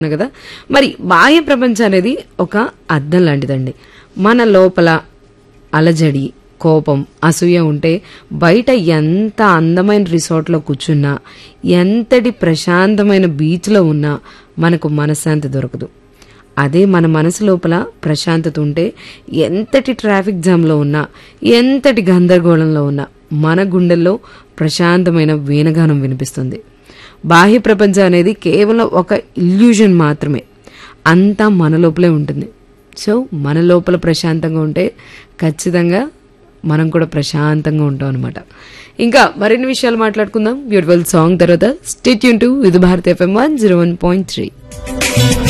కదా మరి బాహ్య ప్రపంచం అనేది ఒక అద్దం లాంటిదండి మన లోపల అలజడి కోపం అసూయ ఉంటే బయట ఎంత అందమైన రిసార్ట్లో కూర్చున్నా ఎంతటి ప్రశాంతమైన బీచ్లో ఉన్నా మనకు మనశ్శాంతి దొరకదు అదే మన మనసు లోపల ప్రశాంతత ఉంటే ఎంతటి ట్రాఫిక్ జామ్లో ఉన్నా ఎంతటి గందరగోళంలో ఉన్నా మన గుండెల్లో ప్రశాంతమైన వీణగానం వినిపిస్తుంది బాహ్య ప్రపంచం అనేది కేవలం ఒక ఇల్యూజన్ మాత్రమే అంతా మన లోపలే ఉంటుంది సో మన లోపల ప్రశాంతంగా ఉంటే ఖచ్చితంగా మనం కూడా ప్రశాంతంగా ఉంటాం అనమాట ఇంకా మరిన్ని విషయాలు మాట్లాడుకుందాం బ్యూటిఫుల్ సాంగ్ తర్వాత స్టేట్ యూన్ to Vividh Bharati F M one zero one point three